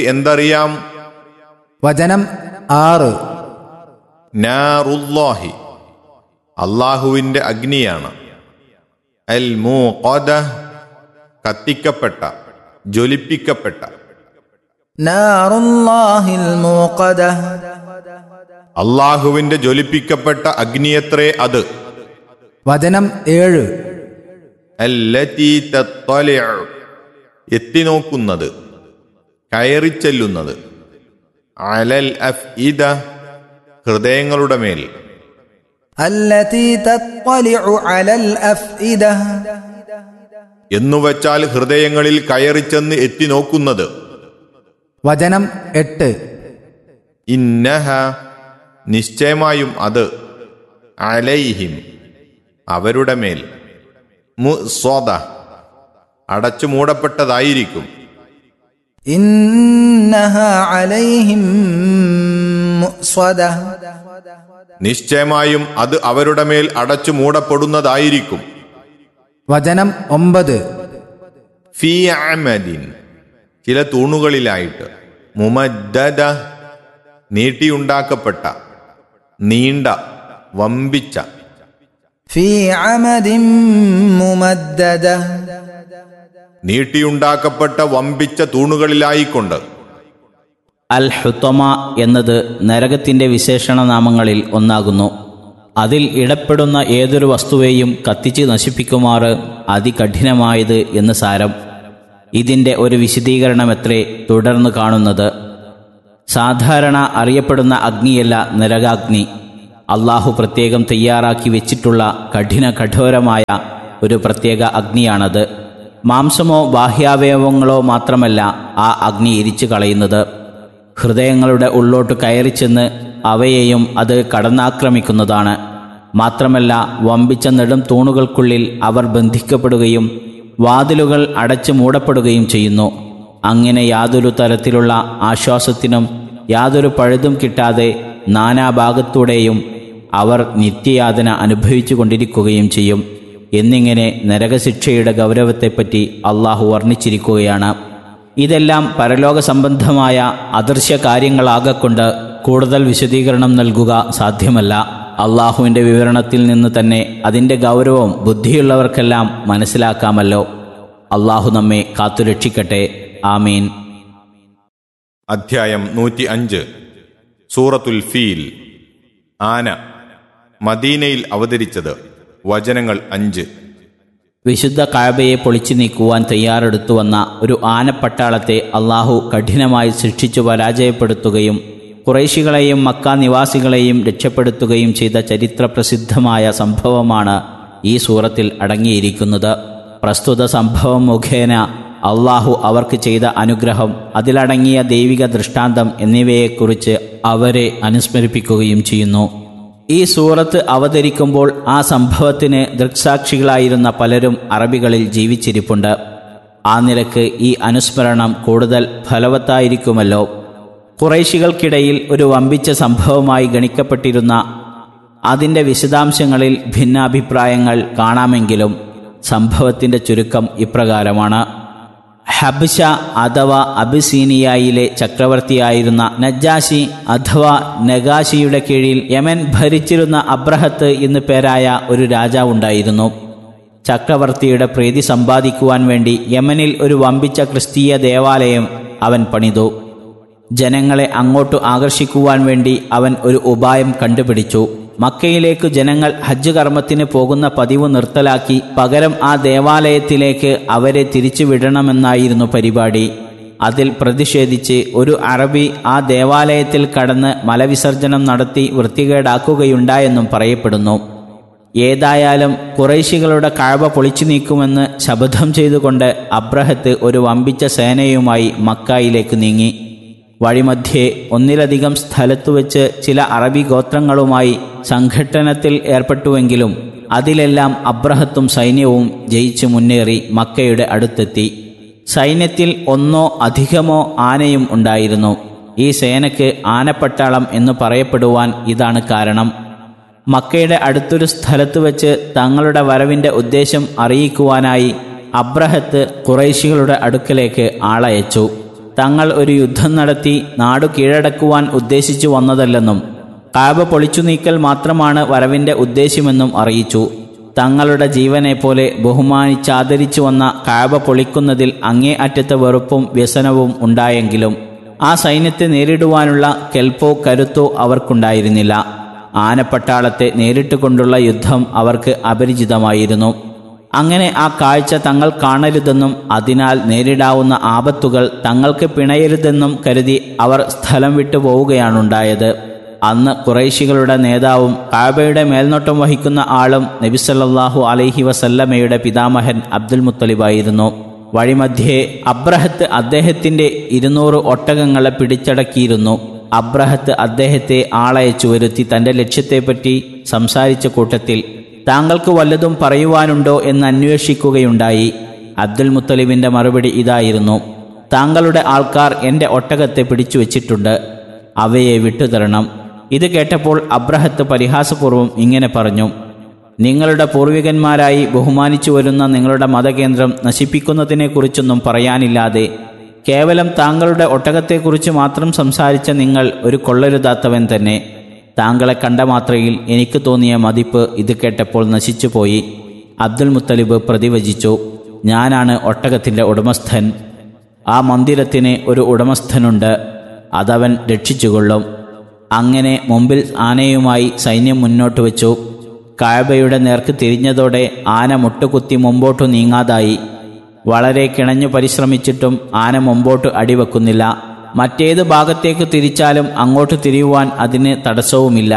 എന്തറിയാം വചനം ആറ് നാറുല്ലാഹി അള്ളാഹുവിൻ്റെ അഗ്നിയാണ് അൽ മൂഖദ കത്തിക്കപ്പെട്ട ജ്വലിപ്പിക്കപ്പെട്ട നാറുല്ലാഹിൽ മൂഖദ അള്ളാഹുവിൻ്റെ ജ്വലിപ്പിക്കപ്പെട്ട അഗ്നിയത്രേ അത് വചനം ഏഴ് അല്ലതീ തത്വലിഉ എത്തിനോക്കുന്നത് കയറിച്ചെല്ലുന്നത് അലൽ അഫ്ഇദ ഹൃദയങ്ങളുടെ മേൽ التي تطلع على الأفئدة എന്നുവച്ചാൽ ഹൃദയങ്ങളിൽ കയറിച്ചെന്ന് എത്തിനോക്കുന്നത് വചനം എട്ട് ഇന്നഹ നിശ്ചയമായും അത് അലൈഹിം അവരുടെ മേൽ മുസ്വദ അടച്ചു മൂടപ്പെട്ടതായിരിക്കും إنها عليهم مؤصدة നിശ്ചയമായും അത് അവരുടെ മേൽ അടച്ചു മൂടപ്പെടുന്നതായിരിക്കും വചനം ഒമ്പത് ഫി അമദിൻ ചില തൂണുകളിലായിട്ട് മുമദ്ദദ നീട്ടിയുണ്ടാക്കപ്പെട്ട നീണ്ട വമ്പിച്ച في عمد ممددة നീട്ടിയുണ്ടാക്കപ്പെട്ട വമ്പിച്ച തൂണുകളിലായിക്കൊണ്ട് അൽ ഹുത്തമ എന്നത് നരകത്തിന്റെ വിശേഷണ നാമങ്ങളിൽ ഒന്നാകുന്നു അതിൽ ഇടപെടുന്ന ഏതൊരു വസ്തുവേയും കത്തിച്ച് നശിപ്പിക്കുമാറ് അതികഠിനമായത് എന്ന് സാരം ഇതിൻ്റെ ഒരു വിശദീകരണമെത്രേ തുടർന്ന് കാണുന്നത് സാധാരണ അറിയപ്പെടുന്ന അഗ്നിയല്ല നരകാഗ്നി അള്ളാഹു പ്രത്യേകം തയ്യാറാക്കി വെച്ചിട്ടുള്ള കഠിന കഠോരമായ ഒരു പ്രത്യേക അഗ്നിയാണത് മാംസമോ ബാഹ്യാവയവങ്ങളോ മാത്രമല്ല ആ അഗ്നി എരിച്ചു കളയുന്നത് ഹൃദയങ്ങളുടെ ഉള്ളോട്ട് കയറിച്ചെന്ന് അവയെയും അത് കടന്നാക്രമിക്കുന്നതാണ് മാത്രമല്ല വമ്പിച്ച നെടും തൂണുകൾക്കുള്ളിൽ അവർ ബന്ധിക്കപ്പെടുകയും വാതിലുകൾ അടച്ചു മൂടപ്പെടുകയും ചെയ്യുന്നു അങ്ങനെ യാതൊരു തരത്തിലുള്ള ആശ്വാസത്തിനും യാതൊരു പഴുതും കിട്ടാതെ നാനാഭാഗത്തൂടെയും അവർ നിത്യയാതന അനുഭവിച്ചു കൊണ്ടിരിക്കുകയും ചെയ്യും എന്നിങ്ങനെ നരകശിക്ഷയുടെ ഗൗരവത്തെപ്പറ്റി അള്ളാഹു വർണ്ണിച്ചിരിക്കുകയാണ് ഇതെല്ലാം പരലോക സംബന്ധമായ അദൃശ്യ കാര്യങ്ങളാകൊണ്ട് കൂടുതൽ വിശദീകരണം നൽകുക സാധ്യമല്ല അള്ളാഹുവിൻ്റെ വിവരണത്തിൽ നിന്ന് തന്നെ അതിൻ്റെ ഗൗരവം ബുദ്ധിയുള്ളവർക്കെല്ലാം മനസ്സിലാക്കാമല്ലോ അള്ളാഹു നമ്മെ കാത്തുരക്ഷിക്കട്ടെ ആമീൻ അധ്യായം നൂറ്റി അഞ്ച് സൂറത്തുൽ ഫീൽ ആന മദീനയിൽ അവതരിച്ചത് വചനങ്ങൾ അഞ്ച് വിശുദ്ധ കാബയെ പൊളിച്ചു നീക്കുവാൻ തയ്യാറെടുത്തു വന്ന ഒരു ആനപ്പട്ടാളത്തെ അള്ളാഹു കഠിനമായി ശിക്ഷിച്ചു പരാജയപ്പെടുത്തുകയും കുറേശികളെയും മക്ക നിവാസികളെയും രക്ഷപ്പെടുത്തുകയും ചെയ്ത ചരിത്രപ്രസിദ്ധമായ സംഭവമാണ് ഈ സൂറത്തിൽ അടങ്ങിയിരിക്കുന്നത് പ്രസ്തുത സംഭവം മുഖേന അള്ളാഹു അവർക്ക് ചെയ്ത അനുഗ്രഹം അതിലടങ്ങിയ ദൈവിക ദൃഷ്ടാന്തം എന്നിവയെക്കുറിച്ച് അവരെ അനുസ്മരിപ്പിക്കുകയും ചെയ്യുന്നു ഈ സൂറത്ത് അവതരിക്കുമ്പോൾ ആ സംഭവത്തിന് ദൃക്സാക്ഷികളായിരുന്ന പലരും അറബികളിൽ ജീവിച്ചിരിപ്പുണ്ട് ആ നിലക്ക് ഈ അനുസ്മരണം കൂടുതൽ ഫലവത്തായിരിക്കുമല്ലോ കുറേശികൾക്കിടയിൽ ഒരു വമ്പിച്ച സംഭവമായി ഗണിക്കപ്പെട്ടിരുന്ന അതിൻ്റെ വിശദാംശങ്ങളിൽ ഭിന്നാഭിപ്രായങ്ങൾ കാണാമെങ്കിലും സംഭവത്തിൻ്റെ ചുരുക്കം ഇപ്രകാരമാണ് ഹബ്ഷ അഥവാ അബിസീനിയയിലെ ചക്രവർത്തിയായിരുന്ന നജ്ജാശി അഥവാ നഗാശിയുടെ കീഴിൽ യമൻ ഭരിച്ചിരുന്ന അബ്രഹത്ത് എന്നു പേരായ ഒരു രാജാവുണ്ടായിരുന്നു ചക്രവർത്തിയുടെ പ്രീതി സമ്പാദിക്കുവാൻ വേണ്ടി യമനിൽ ഒരു വമ്പിച്ച ക്രിസ്തീയ ദേവാലയം അവൻ പണിതു ജനങ്ങളെ അങ്ങോട്ട് ആകർഷിക്കുവാൻ വേണ്ടി അവൻ ഒരു ഉപായം കണ്ടുപിടിച്ചു മക്കയിലേക്ക് ജനങ്ങൾ ഹജ്ജ് കർമ്മത്തിന് പോകുന്ന പതിവ് നിർത്തലാക്കി പകരം ആ ദേവാലയത്തിലേക്ക് അവരെ തിരിച്ചുവിടണമെന്നായിരുന്നു പരിപാടി അതിൽ പ്രതിഷേധിച്ച് ഒരു അറബി ആ ദേവാലയത്തിൽ കടന്ന് മലവിസർജനം നടത്തി വൃത്തികേടാക്കുകയുണ്ടായെന്നും പറയപ്പെടുന്നു ഏതായാലും കുറേശികളുടെ കഴവ പൊളിച്ചു നീക്കുമെന്ന് ശപഥം ചെയ്തുകൊണ്ട് അബ്രഹത്ത് ഒരു വമ്പിച്ച സേനയുമായി മക്കായിലേക്ക് നീങ്ങി വഴിമധ്യേ ഒന്നിലധികം സ്ഥലത്തുവെച്ച് ചില അറബി ഗോത്രങ്ങളുമായി സംഘട്ടനത്തിൽ ഏർപ്പെട്ടുവെങ്കിലും അതിലെല്ലാം അബ്രഹത്തും സൈന്യവും ജയിച്ചു മുന്നേറി മക്കയുടെ അടുത്തെത്തി സൈന്യത്തിൽ ഒന്നോ അധികമോ ആനയും ഉണ്ടായിരുന്നു ഈ സേനയ്ക്ക് ആനപ്പട്ടാളം എന്ന് പറയപ്പെടുവാൻ ഇതാണ് കാരണം മക്കയുടെ അടുത്തൊരു സ്ഥലത്ത് വെച്ച് തങ്ങളുടെ വരവിൻ്റെ ഉദ്ദേശം അറിയിക്കുവാനായി അബ്രഹത്ത് കുറേശികളുടെ അടുക്കലേക്ക് ആളയച്ചു തങ്ങൾ ഒരു യുദ്ധം നടത്തി നാടു കീഴടക്കുവാൻ ഉദ്ദേശിച്ചു വന്നതല്ലെന്നും കാബ പൊളിച്ചു നീക്കൽ മാത്രമാണ് വരവിന്റെ ഉദ്ദേശ്യമെന്നും അറിയിച്ചു തങ്ങളുടെ ജീവനെ പോലെ ബഹുമാനിച്ചാദരിച്ചു വന്ന കാബ പൊളിക്കുന്നതിൽ അങ്ങേ അറ്റത്തെ വെറുപ്പും വ്യസനവും ഉണ്ടായെങ്കിലും ആ സൈന്യത്തെ നേരിടുവാനുള്ള കെൽപ്പോ കരുത്തോ അവർക്കുണ്ടായിരുന്നില്ല ആനപ്പട്ടാളത്തെ നേരിട്ട് കൊണ്ടുള്ള യുദ്ധം അവർക്ക് അപരിചിതമായിരുന്നു അങ്ങനെ ആ കാഴ്ച തങ്ങൾ കാണരുതെന്നും അതിനാൽ നേരിടാവുന്ന ആപത്തുകൾ തങ്ങൾക്ക് പിണയരുതെന്നും കരുതി അവർ സ്ഥലം വിട്ടു പോവുകയാണുണ്ടായത് അന്ന് കുറേശികളുടെ നേതാവും കാബയുടെ മേൽനോട്ടം വഹിക്കുന്ന ആളും നബിസല്ലാഹു അലൈഹി വസല്ലമയുടെ പിതാമഹൻ അബ്ദുൽ മുത്തലിബായിരുന്നു വഴിമധ്യേ അബ്രഹത്ത് അദ്ദേഹത്തിന്റെ ഇരുന്നൂറ് ഒട്ടകങ്ങളെ പിടിച്ചടക്കിയിരുന്നു അബ്രഹത്ത് അദ്ദേഹത്തെ ആളയച്ചു വരുത്തി തന്റെ ലക്ഷ്യത്തെപ്പറ്റി സംസാരിച്ച കൂട്ടത്തിൽ താങ്കൾക്ക് വല്ലതും പറയുവാനുണ്ടോ എന്ന് അന്വേഷിക്കുകയുണ്ടായി അബ്ദുൽ മുത്തലിബിന്റെ മറുപടി ഇതായിരുന്നു താങ്കളുടെ ആൾക്കാർ എന്റെ ഒട്ടകത്തെ പിടിച്ചു വച്ചിട്ടുണ്ട് അവയെ വിട്ടുതരണം ഇത് കേട്ടപ്പോൾ അബ്രഹത്ത് പരിഹാസപൂർവ്വം ഇങ്ങനെ പറഞ്ഞു നിങ്ങളുടെ പൂർവികന്മാരായി ബഹുമാനിച്ചു വരുന്ന നിങ്ങളുടെ മതകേന്ദ്രം നശിപ്പിക്കുന്നതിനെക്കുറിച്ചൊന്നും പറയാനില്ലാതെ കേവലം താങ്കളുടെ ഒട്ടകത്തെക്കുറിച്ച് മാത്രം സംസാരിച്ച നിങ്ങൾ ഒരു കൊള്ളരുതാത്തവൻ തന്നെ താങ്കളെ കണ്ട മാത്രയിൽ എനിക്ക് തോന്നിയ മതിപ്പ് ഇത് കേട്ടപ്പോൾ നശിച്ചുപോയി അബ്ദുൽ മുത്തലിബ് പ്രതിവചിച്ചു ഞാനാണ് ഒട്ടകത്തിൻ്റെ ഉടമസ്ഥൻ ആ മന്ദിരത്തിന് ഒരു ഉടമസ്ഥനുണ്ട് അതവൻ രക്ഷിച്ചുകൊള്ളും അങ്ങനെ മുമ്പിൽ ആനയുമായി സൈന്യം മുന്നോട്ട് വെച്ചു കായബയുടെ നേർക്ക് തിരിഞ്ഞതോടെ ആന മുട്ടുകുത്തി മുമ്പോട്ടു നീങ്ങാതായി വളരെ കിണഞ്ഞു പരിശ്രമിച്ചിട്ടും ആന മുമ്പോട്ട് അടിവെക്കുന്നില്ല മറ്റേത് ഭാഗത്തേക്ക് തിരിച്ചാലും അങ്ങോട്ട് തിരിയുവാൻ അതിന് തടസ്സവുമില്ല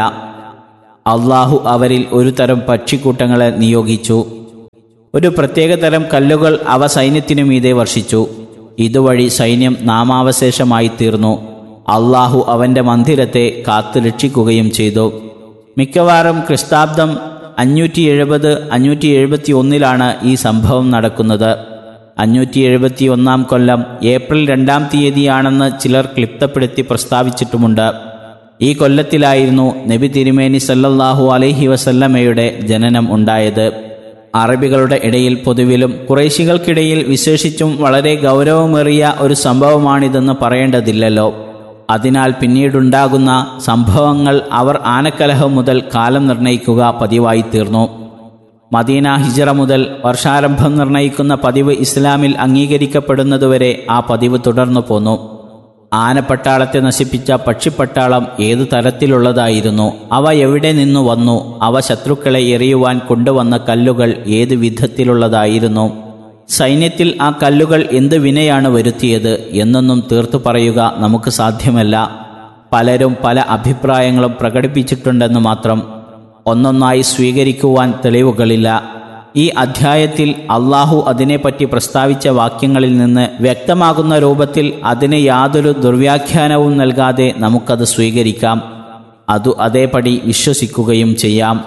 അള്ളാഹു അവരിൽ ഒരു തരം പക്ഷിക്കൂട്ടങ്ങളെ നിയോഗിച്ചു ഒരു പ്രത്യേകതരം കല്ലുകൾ അവ സൈന്യത്തിനു മീതെ വർഷിച്ചു ഇതുവഴി സൈന്യം നാമാവശേഷമായി തീർന്നു അള്ളാഹു അവന്റെ മന്ദിരത്തെ കാത്തു രക്ഷിക്കുകയും ചെയ്തു മിക്കവാറും ക്രിസ്താബ്ദം അഞ്ഞൂറ്റി എഴുപത് അഞ്ഞൂറ്റി എഴുപത്തി ഒന്നിലാണ് ഈ സംഭവം നടക്കുന്നത് അഞ്ഞൂറ്റി എഴുപത്തി ഒന്നാം കൊല്ലം ഏപ്രിൽ രണ്ടാം തീയതിയാണെന്ന് ചിലർ ക്ലിപ്തപ്പെടുത്തി പ്രസ്താവിച്ചിട്ടുമുണ്ട് ഈ കൊല്ലത്തിലായിരുന്നു നബി തിരുമേനി സല്ലല്ലാഹു അലൈഹി വസല്ലമയുടെ ജനനം ഉണ്ടായത് അറബികളുടെ ഇടയിൽ പൊതുവിലും കുറേശികൾക്കിടയിൽ വിശേഷിച്ചും വളരെ ഗൗരവമേറിയ ഒരു സംഭവമാണിതെന്ന് പറയേണ്ടതില്ലല്ലോ അതിനാൽ പിന്നീടുണ്ടാകുന്ന സംഭവങ്ങൾ അവർ ആനക്കലഹം മുതൽ കാലം നിർണയിക്കുക പതിവായി തീർന്നു മദീന ഹിജറ മുതൽ വർഷാരംഭം നിർണയിക്കുന്ന പതിവ് ഇസ്ലാമിൽ അംഗീകരിക്കപ്പെടുന്നതുവരെ ആ പതിവ് തുടർന്നു പോന്നു ആനപ്പട്ടാളത്തെ നശിപ്പിച്ച പക്ഷിപ്പട്ടാളം ഏതു തരത്തിലുള്ളതായിരുന്നു അവ എവിടെ നിന്നു വന്നു അവ ശത്രുക്കളെ എറിയുവാൻ കൊണ്ടുവന്ന കല്ലുകൾ ഏതു വിധത്തിലുള്ളതായിരുന്നു സൈന്യത്തിൽ ആ കല്ലുകൾ എന്ത് വിനയാണ് വരുത്തിയത് എന്നൊന്നും തീർത്തു പറയുക നമുക്ക് സാധ്യമല്ല പലരും പല അഭിപ്രായങ്ങളും പ്രകടിപ്പിച്ചിട്ടുണ്ടെന്ന് മാത്രം ഒന്നൊന്നായി സ്വീകരിക്കുവാൻ തെളിവുകളില്ല ഈ അധ്യായത്തിൽ അള്ളാഹു അതിനെപ്പറ്റി പ്രസ്താവിച്ച വാക്യങ്ങളിൽ നിന്ന് വ്യക്തമാകുന്ന രൂപത്തിൽ അതിന് യാതൊരു ദുർവ്യാഖ്യാനവും നൽകാതെ നമുക്കത് സ്വീകരിക്കാം അതു അതേപടി വിശ്വസിക്കുകയും ചെയ്യാം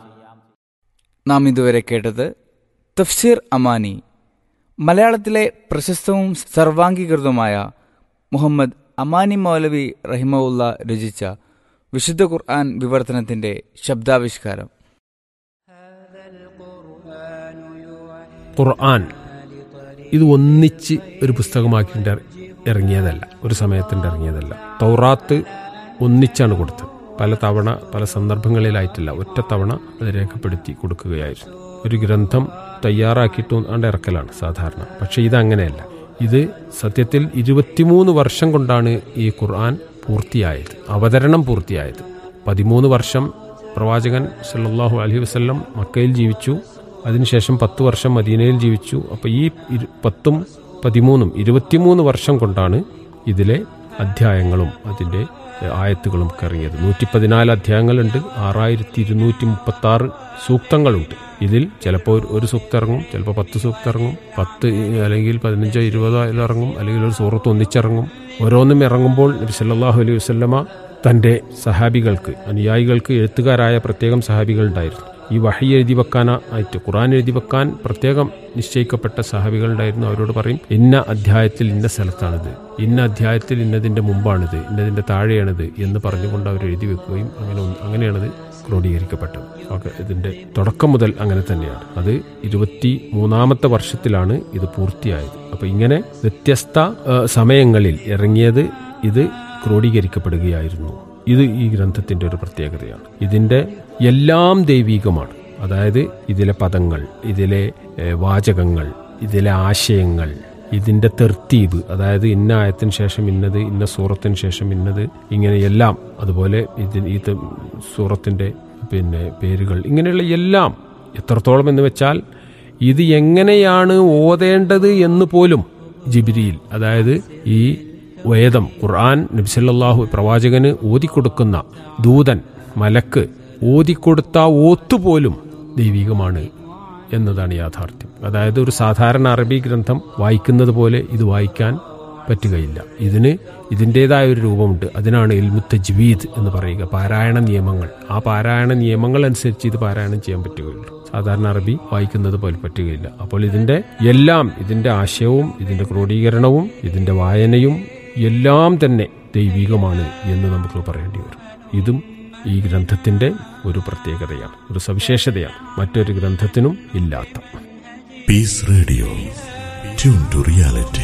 നാം ഇതുവരെ കേട്ടത് തഫ്സീർ അമാനി മലയാളത്തിലെ പ്രശസ്തവും സർവാംഗീകൃതവുമായ മുഹമ്മദ് അമാനി മൗലവി റഹിമവുള്ള രചിച്ച വിശുദ്ധ ഖുർആൻ വിവർത്തനത്തിന്റെ ശബ്ദാവിഷ്കാരം ഖുർആൻ ഇത് ഒന്നിച്ച് ഒരു പുസ്തകമാക്കിയിട്ട് ഇറങ്ങിയതല്ല ഒരു സമയത്തിൻ്റെ ഇറങ്ങിയതല്ല തൗറാത്ത് ഒന്നിച്ചാണ് കൊടുത്തത് പല തവണ പല സന്ദർഭങ്ങളിലായിട്ടില്ല ഒറ്റ തവണ അത് രേഖപ്പെടുത്തി കൊടുക്കുകയായിരുന്നു ഒരു ഗ്രന്ഥം തയ്യാറാക്കിയിട്ട് ആണ്ട് ഇറക്കലാണ് സാധാരണ പക്ഷേ ഇതങ്ങനെയല്ല ഇത് സത്യത്തിൽ ഇരുപത്തിമൂന്ന് വർഷം കൊണ്ടാണ് ഈ ഖുർആൻ പൂർത്തിയായത് അവതരണം പൂർത്തിയായത് പതിമൂന്ന് വർഷം പ്രവാചകൻ സല്ലല്ലാഹു അലൈഹി വസല്ലം മക്കയിൽ ജീവിച്ചു അതിനുശേഷം പത്ത് വർഷം മദീനയിൽ ജീവിച്ചു അപ്പോൾ ഈ ഇരു- പത്തും പതിമൂന്നും ഇരുപത്തിമൂന്ന് വർഷം കൊണ്ടാണ് ഇതിലെ അധ്യായങ്ങളും അതിൻ്റെ എഹ്, ആയത്തുകളും ഒക്കെ ഇറങ്ങിയത് നൂറ്റി പതിനാല് അധ്യായങ്ങളുണ്ട് ആറായിരത്തി ഇരുന്നൂറ്റി മുപ്പത്തി ആറ് സൂക്തങ്ങളുണ്ട് ഇതിൽ ചിലപ്പോൾ ഒരു- ഒരു സൂക്തം ഇറങ്ങും ചിലപ്പോൾ പത്ത് സൂക്തം ഇറങ്ങും പത്ത് ഇ- അല്ലെങ്കിൽ പതിനഞ്ചോ ഇരുപതോ അതിൽ ഇറങ്ങും അല്ലെങ്കിൽ ഒരു സൂറത്ത് ഒന്നിച്ചിറങ്ങും ഓരോന്നും ഇറങ്ങുമ്പോൾ നബി സല്ലല്ലാഹു അലൈഹി വസല്ലമ തൻ്റെ സഹാബികൾക്ക് അനുയായികൾക്ക് എഴുത്തുകാരായ പ്രത്യേകം സഹാബികൾ ഉണ്ടായിരുന്നു ഈ വഹി എഴുതി വെക്കാനായിട്ട് ഖുറാൻ എഴുതി വെക്കാൻ പ്രത്യേകം നിശ്ചയിക്കപ്പെട്ട സഹാബികൾ ഉണ്ടായിരുന്നു അവരോട് പറയും ഇന്ന അധ്യായത്തിൽ ഇന്ന സ്ഥലത്താണിത് ഇന്ന അധ്യായത്തിൽ ഇന്നതിൻ്റെ മുമ്പാണിത് ഇന്നതിൻ്റെ താഴെയാണിത് എന്ന് പറഞ്ഞുകൊണ്ട് അവർ എഴുതി വെക്കുകയും അങ്ങനെ ഒന്ന്- അങ്ങനെയാണത് ക്രോഡീകരിക്കപ്പെട്ടത് ഓക്കെ ഇതിൻ്റെ തുടക്കം മുതൽ അങ്ങനെ തന്നെയാണ് അത് ഇരുപത്തി മൂന്നാമത്തെ വർഷത്തിലാണ് ഇത് പൂർത്തിയായത് അപ്പോൾ ഇങ്ങനെ വ്യത്യസ്ത ആ, സമയങ്ങളിൽ ഇറങ്ങിയത് ഇത് ക്രോഡീകരിക്കപ്പെടുകയായിരുന്നു ഇത് ഈ ഗ്രന്ഥത്തിന്റെ ഒരു പ്രത്യേകതയാണ് ഇതിന്റെ എല്ലാം ദൈവീകമാണ് അതായത് ഇതിലെ പദങ്ങൾ ഇതിലെ ഏ, വാചകങ്ങൾ ഇതിലെ ആശയങ്ങൾ ഇതിന്റെ തെർത്തീബ് അതായത് ഇന്ന ആയത്തിന് ശേഷം ഇന്നത് ഇന്ന സൂറത്തിന് ശേഷം ഇന്നത് ഇങ്ങനെ എല്ലാം അതുപോലെ ഇതിന് ഈ ത- സൂറത്തിന്റെ പിന്നെ പേരുകൾ ഇങ്ങനെയുള്ള എല്ലാം എത്രത്തോളം എന്ന് വെച്ചാൽ ഇത് എങ്ങനെയാണ് ഓതേണ്ടത് എന്ന് പോലും ജിബിരിയിൽ അതായത് ഈ വേദം ഖുർആൻ നബ്സല്ലാഹു പ്രവാചകന് ഓതിക്കൊടുക്കുന്ന ദൂതൻ മലക്ക് ഓതിക്കൊടുത്ത ഓത്തുപോലും ദൈവികമാണ് എന്നതാണ് യാഥാർത്ഥ്യം അതായത് ഒരു സാധാരണ അറബി ഗ്രന്ഥം വായിക്കുന്നത് പോലെ ഇത് വായിക്കാൻ പറ്റുകയില്ല ഇതിന് ഇതിൻ്റെതായ ഒരു രൂപമുണ്ട് അതിനാണ് ഇൽമുത്ത ജ്വീദ് എന്ന് പറയുക പാരായണ നിയമങ്ങൾ ആ പാരായണ നിയമങ്ങൾ അനുസരിച്ച് ഇത് പാരായണം ചെയ്യാൻ പറ്റുകയുള്ളൂ സാധാരണ അറബി വായിക്കുന്നത് പോലെ പറ്റുകയില്ല അപ്പോൾ ഇതിന്റെ എല്ലാം ഇതിന്റെ ആശയവും ഇതിന്റെ ക്രോഡീകരണവും ഇതിന്റെ വായനയും എല്ലാം തന്നെ ദൈവികമാണ് എന്ന് നമുക്ക് പറയേണ്ടി വരും ഇതും ഈ ഗ്രന്ഥത്തിന്റെ ഒരു പ്രത്യേകതയാണ് ഒരു സവിശേഷതയാണ് മറ്റൊരു ഗ്രന്ഥത്തിനും ഇല്ലാത്ത Peace Radio. Tune to reality.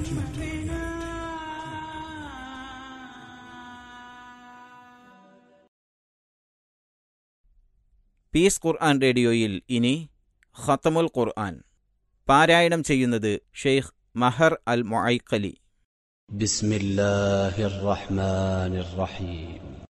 Peace Quran റേഡിയോയിൽ ഇനി ഖത്തമുൽ ഖുർആൻ പാരായണം ചെയ്യുന്നത് ഷെയ്ഖ് മഹർ അൽ മൊയ്ക്കലി بسم الله الرحمن الرحيم